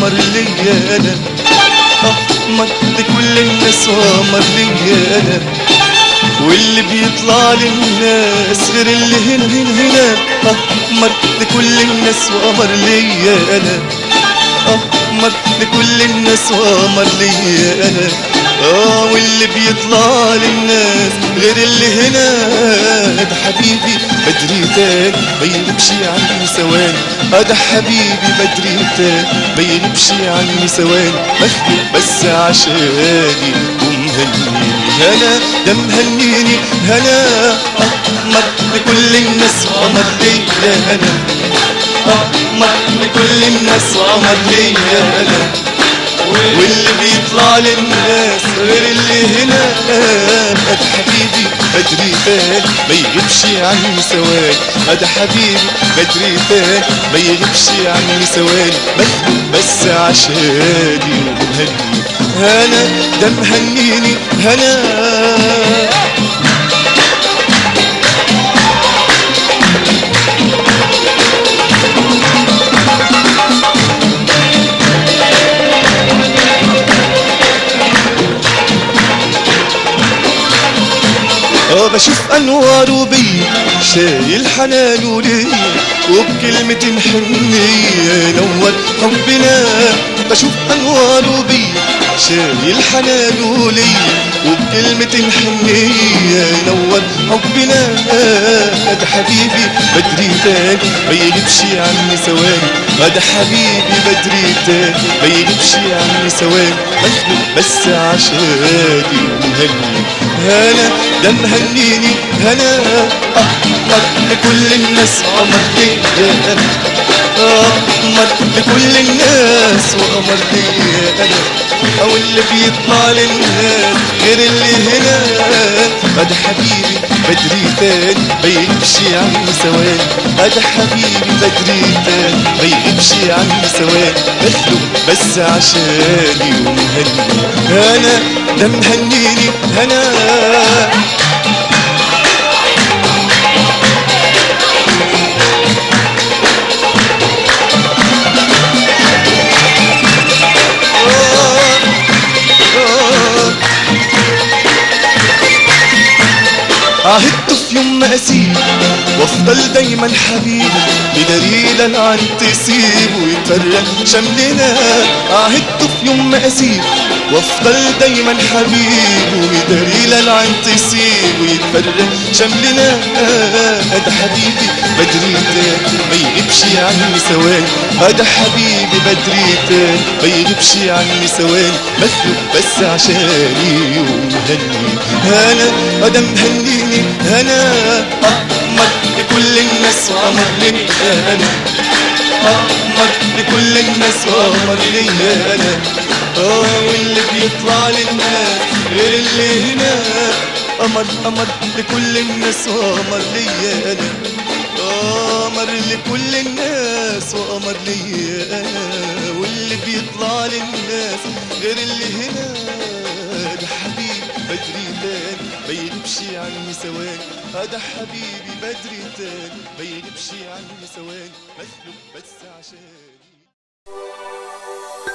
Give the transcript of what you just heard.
وقمر ليا انا قمر لكل الناس وقمر ليا انا واللي بيطلع للناس غير اللي هنا هنا هنا قمر لكل الناس وقمر ليا انا قمر لكل الناس وقمر ليا انا اه واللي بيطلع للناس غير اللي هنا ده حبيبي بدري تاني ما يغيبش عني ثواني اه ده حبيبي بدري تاني ما يغيبش عني ثواني مخلوق بس عشاني ومهنيني هنا ده مهنيني هنا قمر لكل الناس وقمر ليا انا قمر لكل الناس وقمر ليا انا واللي بيطلع للناس غير اللي هنا ده حبيبي بدري تاني ما يغيبش عني ثواني ده حبيبي بدري تاني ما يغيبش عني ثواني مخلوق بس عشاني ومهني هنا ده مهنيني هنا اه بشوف انواره بيا شايل حنانه ليا وبكلمة حنية نور حبنا بشوف انواره بيا شايل حنانه ليا وبكلمة حنية نور حبنا ده حبيبي بدري تاني ما يغيبش عني ثواني ده حبيبي بدري تاني ما يغيبش عني ثواني مخلوق بس عشاني ومهني هنا ده مهنيني هنا أقمر لكل الناس وقمر ليا أنا أقمر لكل الناس وقمر ليا أنا أو اللي بيطلع للناس غير اللي هنا ده حبيبي بدري تاني ما يغيبش عني ثواني ده حبيبي بدري تاني ما يغيبش عني ثواني مخلوق بس عشاني ومهني هنا ده مهنيني هنا عهدت في يوم ما اسيب وافضل دايما حبيب بدليل عن تسيب ويتفرق شملنا عهدت في يوم ما اسيب وافضل دايما حبيب وبدليل عن تسيب ويتفرق شملنا ده حبيبي بدري تاني ما يغيبش عني ثواني ده حبيبي بدري تاني ما يغيبش عني ثواني مخلوق بس عشاني ومهني انا ده مهنيني انا اقمر لكل الناس وقمر ليا انا اقمر لكل الناس وقمر ليا انا اه واللي بيطلع للناس غير اللي هنا قمر قمر لكل الناس وقمر ليا انا قمر لكل الناس وقمر ليا انا واللي بيطلع للناس غير اللي هنا ده حبيبي بدري تاني ما يغيبش عني ثواني هذا حبيبي بدري تاني ما يغيبش عني ثواني مخلوق بس عشاني